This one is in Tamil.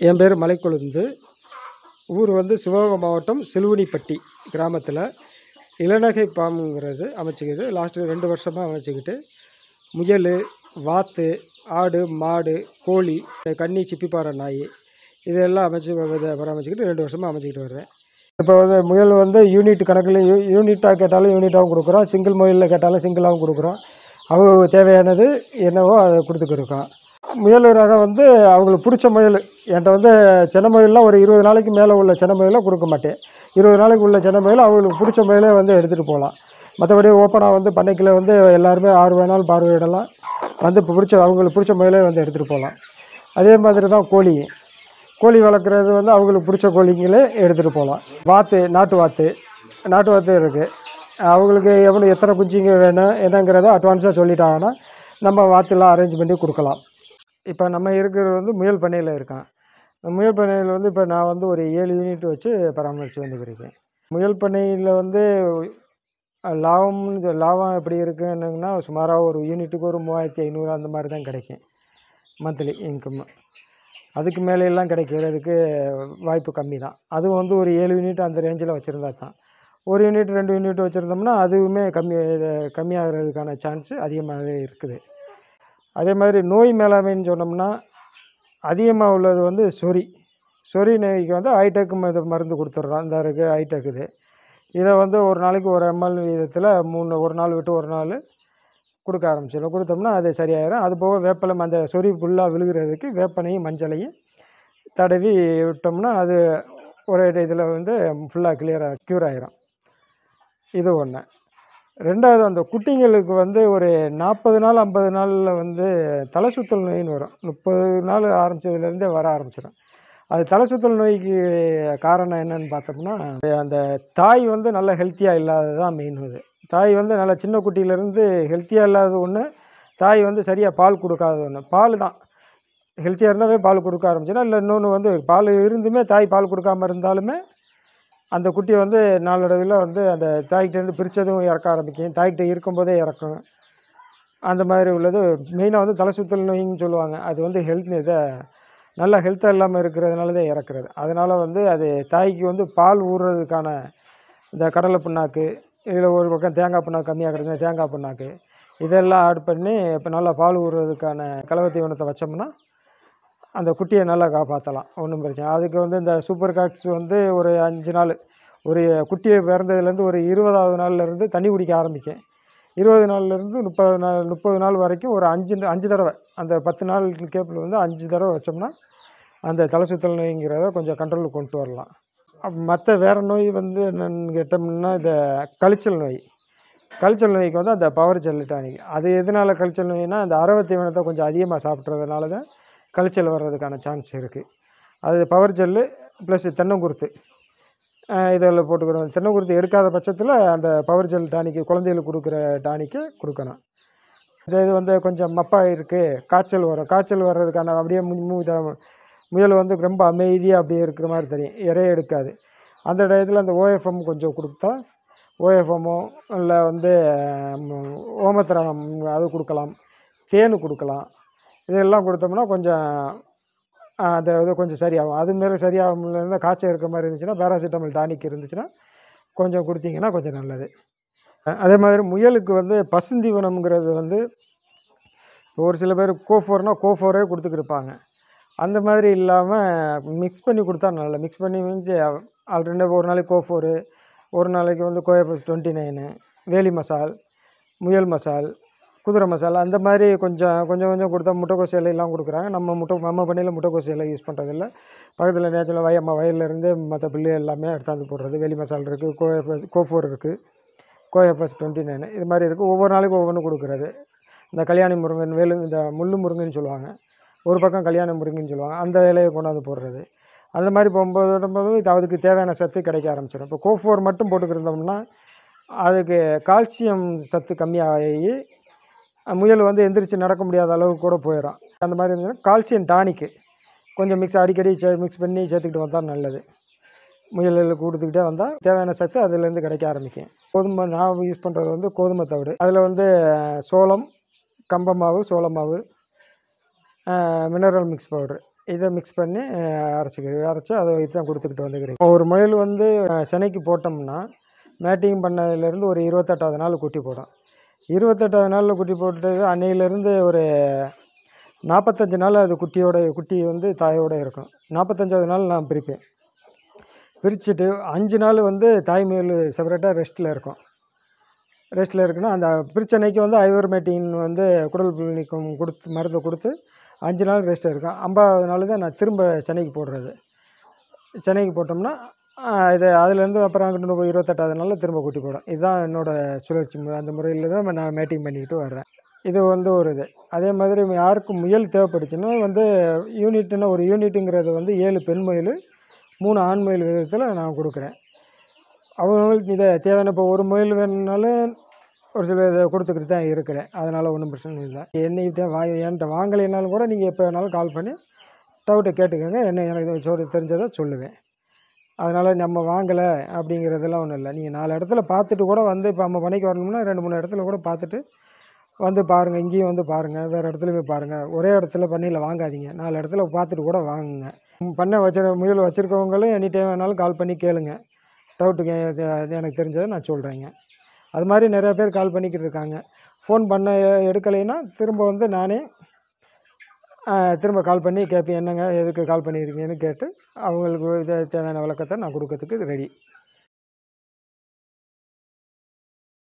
என் பேர் மலைக்கொழுந்து ஊர் வந்து சிவகங்கை மாவட்டம் சிலுவனிப்பட்டி கிராமத்தில் இளநகை பாம்புங்கிறது அமைச்சிக்கிது லாஸ்ட்டு ரெண்டு வருஷமாக அமைச்சிக்கிட்டு முயல் வாத்து ஆடு மாடு கோழி கன்னி சிப்பிப்பாறை நாய் இதெல்லாம் அமைச்சு இதை பராமரிச்சுக்கிட்டு ரெண்டு வருஷமாக அமைச்சிக்கிட்டு வர்றேன் இப்போ வந்து முயல் வந்து யூனிட் கணக்கில் யூ யூனிட்டாக கேட்டாலும் யூனிட்டாகவும் கொடுக்குறோம் சிங்கிள் முயலில் கேட்டாலும் சிங்கிளாகவும் கொடுக்குறோம் அவங்க தேவையானது என்னவோ அதை கொடுத்துக்கிருக்கோம் முயல் ரகம் வந்து அவங்களுக்கு பிடிச்ச முயல் என்கிட்ட வந்து சின்ன முயல்லாம் ஒரு இருபது நாளைக்கு மேலே உள்ள சின்ன முயலை கொடுக்க மாட்டேன் இருபது நாளைக்கு உள்ள சின்ன முயல் அவங்களுக்கு பிடிச்ச முயலே வந்து எடுத்துகிட்டு போகலாம் மற்றபடி ஓப்பனாக வந்து பண்ணைக்கில் வந்து எல்லாருமே ஆறு வேணாலும் பார்வையிடலாம் வந்து இப்போ பிடிச்ச அவங்களுக்கு பிடிச்ச முயலே வந்து எடுத்துகிட்டு போகலாம் அதே மாதிரி தான் கோழி கோழி வளர்க்குறது வந்து அவங்களுக்கு பிடிச்ச கோழிங்களே எடுத்துகிட்டு போகலாம் வாத்து நாட்டு வாத்து நாட்டு வாத்து இருக்குது அவங்களுக்கு எவ்வளோ எத்தனை குஞ்சுங்க வேணும் என்னங்கிறத அட்வான்ஸாக சொல்லிட்டாங்கன்னா நம்ம வாத்துலாம் அரேஞ்ச் பண்ணி கொடுக்கலாம் இப்போ நம்ம இருக்கிறது வந்து முயல் பண்ணையில் இருக்கான் முயல் பண்ணையில் வந்து இப்போ நான் வந்து ஒரு ஏழு யூனிட் வச்சு பராமரித்து வந்துக்கிருக்கேன் முயல் பண்ணையில் வந்து லாபம்னு சொ- லாபம் எப்படி இருக்குன்னுங்கன்னா சுமாராக ஒரு யூனிட்டுக்கு ஒரு மூவாயிரத்தி ஐநூறு அந்த மாதிரி தான் கிடைக்கும் மந்த்லி இன்கம் அதுக்கு மேலே எல்லாம் கிடைக்கிறதுக்கு வாய்ப்பு கம்மி தான் அதுவும் வந்து ஒரு ஏழு யூனிட் அந்த ரேஞ்சில் வச்சுருந்தா தான் ஒரு யூனிட் ரெண்டு யூனிட் வச்சுருந்தோம்னா அதுவுமே கம்மி இது கம்மியாகிறதுக்கான சான்ஸ் அதிகமாகவே இருக்குது அதே மாதிரி நோய் மேலாண்மைன்னு சொன்னோம்னா அதிகமாக உள்ளது வந்து சொறி சொறி நோய்க்கு வந்து ஹைடெக் மருந்து கொடுத்துட்றோம் இந்த இருக்குது ஹைடெக் இது இதை வந்து ஒரு நாளைக்கு ஒரு எம்எல் வீதத்தில் மூணு ஒரு நாள் விட்டு ஒரு நாள் கொடுக்க ஆரம்பிச்சிடும் கொடுத்தோம்னா அது சரியாயிடும் அது போக வேப்பலை அந்த சொறி ஃபுல்லாக விழுகிறதுக்கு வேப்பனையும் மஞ்சளையும் தடவி விட்டோம்னா அது ஒரே இதில் வந்து ஃபுல்லாக கிளியராக க்யூர் ஆயிரும் இது ஒன்று ரெண்டாவது அந்த குட்டிங்களுக்கு வந்து ஒரு நாற்பது நாள் ஐம்பது நாளில் வந்து தலை சுத்தல் நோயின்னு வரும் முப்பது நாள் ஆரம்பித்ததுலேருந்தே வர ஆரம்பிச்சிடும் அது தலை சுத்தல் நோய்க்கு காரணம் என்னன்னு பார்த்தோம்னா அந்த தாய் வந்து நல்ல ஹெல்த்தியாக இல்லாதது தான் மெயின் இது தாய் வந்து நல்ல சின்ன குட்டியிலேருந்து ஹெல்த்தியாக இல்லாத ஒன்று தாய் வந்து சரியாக பால் கொடுக்காத ஒன்று பால் தான் ஹெல்த்தியாக இருந்தாவே பால் கொடுக்க ஆரம்பிச்சிடும் இல்லை இன்னொன்று வந்து பால் இருந்துமே தாய் பால் கொடுக்காம இருந்தாலுமே அந்த குட்டி வந்து நாளடைவில் வந்து அந்த தாய்கிட்டேருந்து பிரித்ததும் இறக்க ஆரம்பிக்கும் தாய்கிட்ட இருக்கும்போதே இறக்கும் அந்த மாதிரி உள்ளது மெயினாக வந்து தலை சுத்தல் நோயின்னு சொல்லுவாங்க அது வந்து ஹெல்த் இதை நல்ல ஹெல்த்தாக இல்லாமல் இருக்கிறதுனால தான் இறக்குறது அதனால் வந்து அது தாய்க்கு வந்து பால் ஊறுறதுக்கான இந்த கடலை புண்ணாக்கு இதில் ஒரு பக்கம் தேங்காய் புண்ணாக்கு கம்மியாக கிடந்தா தேங்காய் புண்ணாக்கு இதெல்லாம் ஆட் பண்ணி இப்போ நல்லா பால் ஊறுறதுக்கான கலவை தீவனத்தை வச்சோம்னா அந்த குட்டியை நல்லா காப்பாற்றலாம் ஒன்றும் பிரச்சனை அதுக்கு வந்து இந்த சூப்பர் காக்ஸ் வந்து ஒரு அஞ்சு நாள் ஒரு குட்டியை பிறந்ததுலேருந்து ஒரு இருபதாவது நாள்லேருந்து தண்ணி குடிக்க ஆரம்பிக்கும் இருபது நாள்லேருந்து முப்பது நாள் முப்பது நாள் வரைக்கும் ஒரு அஞ்சு அஞ்சு தடவை அந்த பத்து நாள் கேப்பில் வந்து அஞ்சு தடவை வச்சோம்னா அந்த தலை சுத்தல் நோய்ங்கிறத கொஞ்சம் கண்ட்ரோலுக்கு கொண்டு வரலாம் மற்ற வேறு நோய் வந்து என்னென்னு கேட்டோம்னா இந்த கழிச்சல் நோய் கழிச்சல் நோய்க்கு வந்து அந்த பவர் ஜெல் டானிக் அது எதனால் கழிச்சல் நோய்னா அந்த அரவ தீவனத்தை கொஞ்சம் அதிகமாக சாப்பிட்றதுனால தான் கழிச்சல் வர்றதுக்கான சான்ஸ் இருக்குது அது பவர் ஜெல்லு ப்ளஸ் தென்னங்குருத்து இதில் போட்டுக்கிறோம் தென்னங்குருத்து எடுக்காத பட்சத்தில் அந்த பவர் ஜெல் டானிக்கு குழந்தைகளுக்கு கொடுக்குற டானிக்கு கொடுக்கணும் இதே இது வந்து கொஞ்சம் மப்பாக இருக்குது காய்ச்சல் வரும் காய்ச்சல் வர்றதுக்கான அப்படியே மு- மு- இத- முயல் வந்து ரொம்ப அமைதியாக அப்படியே இருக்கிற மாதிரி தெரியும் இறைய எடுக்காது அந்த டயத்தில் அந்த ஓஎஃப்எம் கொஞ்சம் கொடுத்தா ஓஎஃப்எம்மோ இல்லை வந்து ம், ஓமத்திரம் அது கொடுக்கலாம் தேன் கொடுக்கலாம் இதெல்லாம் கொடுத்தோம்னா கொஞ்சம் ஆ, அந்த இது கொஞ்சம் சரியாகும் அது மாரி சரியாகும் காய்ச்சல் இருக்க மாதிரி இருந்துச்சுன்னா பேராசிட்டமல் டானிக் இருந்துச்சுன்னா கொஞ்சம் கொடுத்தீங்கன்னா கொஞ்சம் நல்லது அ- அதே மாதிரி முயலுக்கு வந்து பசுந்தீவனம்ங்கிறது வந்து ஒரு சில பேர் கோஃபோர்னால் கோஃபோரே கொடுத்துக்கிருப்பாங்க அந்த மாதிரி இல்லாமல் மிக்ஸ் பண்ணி கொடுத்தா நல்ல மிக்ஸ் பண்ணி மீன்ஸ் ஆல்ரெடி ஒரு நாளைக்கு கோஃபோரு ஒரு நாளைக்கு வந்து கோயபஸ் டுவெண்ட்டி நைனு வேலி மசால் முயல் மசால் குதிரை மசாலா அந்த மாதிரி கொஞ்சம் கொஞ்சம் கொஞ்சம் கொடுத்தா முட்டைக்கோஸ் இலையெல்லாம் கொடுக்குறாங்க நம்ம முட்டை நம்ம பண்ணையில் முட்டைக்கோஸ் இலை யூஸ் பண்ணுறதில்ல பக்கத்தில் நேச்சுரல் வய நம்ம வயல்லேருந்து மற்ற புல்லு எல்லாமே எடுத்தாந்து போடுறது வேலி மசால் இருக்குது கோஎஃப்எஸ் கோஃபோர் இருக்குது கோஎஃப்எஸ் டுவெண்ட்டி நைன் இது மாதிரி இருக்குது ஒவ்வொரு நாளைக்கும் ஒவ்வொன்று கொடுக்குறது இந்த கல்யாணி முருங்கன் வேலு இந்த முள்ளு முருங்கன்னு சொல்லுவாங்க ஒரு பக்கம் கல்யாண முருங்கன்னு சொல்லுவாங்க அந்த இலையை கொண்டாந்து போடுறது அந்த மாதிரி போகும்போது விடும்போது இது அதுக்கு தேவையான சத்து கிடைக்க ஆரம்பிச்சிடும் இப்போ கோஃபோர் மட்டும் போட்டுக்கிருந்தோம்னா அதுக்கு கால்சியம் சத்து கம்மியாகி முயல் வந்து எந்திரிச்சு நடக்க முடியாத அளவுக்கு கூட போயிடும் அந்த மாதிரி இருந்துச்சுன்னா கால்சியம் டானிக்கு கொஞ்சம் மிக்ஸ் அடிக்கடி சே மிக்ஸ் பண்ணி சேர்த்துக்கிட்டு வந்தால் நல்லது முயல்களுக்கு கொடுத்துக்கிட்டே வந்தால் தேவையான சத்து அதுலேருந்து கிடைக்க ஆரம்பிக்கும் கோதுமை நான் யூஸ் பண்ணுறது வந்து கோதுமை தவிடு அதில் வந்து சோளம் கம்ப மாவு சோள மாவு மினரல் மிக்ஸ் பவுட்ரு இதை மிக்ஸ் பண்ணி அரைச்சிக்க அரைச்சி அதை வைத்து தான் கொடுத்துக்கிட்டு வந்துக்கிறேன் ஒரு முயல் வந்து அஹ், சினைக்கு போட்டோம்னா மேட்டிங் பண்ணதுலேருந்து ஒரு இருபத்தெட்டாவது நாள் குட்டி போடும் இருபத்தெட்டாவது நாளில் குட்டி போட்டது அன்னையிலேருந்து ஒரு நாற்பத்தஞ்சு நாள் அது குட்டியோட குட்டி வந்து தாயோட இருக்கும் நாற்பத்தஞ்சாவது நாள் நான் பிரிப்பேன் பிரிச்சுட்டு அஞ்சு நாள் வந்து தாய்மையில் செப்பரேட்டாக ரெஸ்ட்டில் இருக்கும் ரெஸ்ட்டில் இருக்குன்னா அந்த பிரிச்சனைக்கு வந்து ஐவர்மேட்டின் வந்து குடல் புழு நீக்கம் கொடுத்து மருந்து கொடுத்து அஞ்சு நாள் ரெஸ்ட் இருக்கும் ஐம்பதாவது நாள் தான் நான் திரும்ப சென்னைக்கு போடுறது சென்னைக்கு போட்டோம்னா ஆஹ், இது அதுலேருந்து அப்புறம் அங்கிட்டு போய் இருபத்தெட்டாவது நாளில் திரும்ப குட்டி போடும் இதுதான் என்னோடய சுழற்சி முறை அந்த முறையில் தான் நான் மேட்டிங் பண்ணிக்கிட்டு வர்றேன் இது வந்து ஒரு இது அதே மாதிரி யாருக்கும் முயல் தேவைப்பட்டுச்சுன்னா வந்து யூனிட்னா ஒரு யூனிட்டுங்கிறது வந்து ஏழு பெண் முயல் மூணு ஆண் முயல் விதத்தில் நான் கொடுக்குறேன் அவங்களுக்கு இதை தேவையான இப்போ ஒரு முயல் வேணும்னாலும் ஒரு சில இதை கொடுத்துக்கிட்டு தான் இருக்கிறேன் அதனால் ஒன்றும் பிரச்சனை இல்லை என்னைக்கிட்ட வா என்கிட்ட வாங்கலைனாலும் கூட நீங்கள் எப்போ வேணாலும் கால் பண்ணி டவுட்டை கேட்டுக்கோங்க என்ன எனக்கு சொல்ல தெரிஞ்சதை சொல்லுவேன் அதனால் நம்ம வாங்கலை அப்படிங்கிறதெல்லாம் ஒன்றும் இல்லை நீங்கள் நாலு இடத்துல பார்த்துட்டு கூட வந்து இப்போ நம்ம பணிக்கு வரணும்னா ரெண்டு மூணு இடத்துல கூட பார்த்துட்டு வந்து பாருங்கள் இங்கேயும் வந்து பாருங்கள் வேறு இடத்துல போய் பாருங்கள் ஒரே இடத்துல பண்ணையில் வாங்காதீங்க நாலு இடத்துல பார்த்துட்டு கூட வாங்குங்க ம், பண்ணை வச்சிரு முயல் வச்சுருக்கவங்களும் எனி டைம் வேணாலும் கால் பண்ணி கேளுங்க டவுட்டுக்கு இது இது எனக்கு தெரிஞ்சதை நான் சொல்கிறேங்க அது மாதிரி நிறைய பேர் கால் பண்ணிக்கிட்டு இருக்காங்க ஃபோன் பண்ண எ- எடுக்கலைன்னா திரும்ப வந்து நானே ஆ, திரும்ப கால் பண்ணி கேட்பேன் என்னங்க எதுக்கு கால் பண்ணியிருக்கீங்கன்னு கேட்டு அவங்களுக்கு இது தேவையான விளக்கத்தை நான் கொடுக்கறதுக்கு ரெடி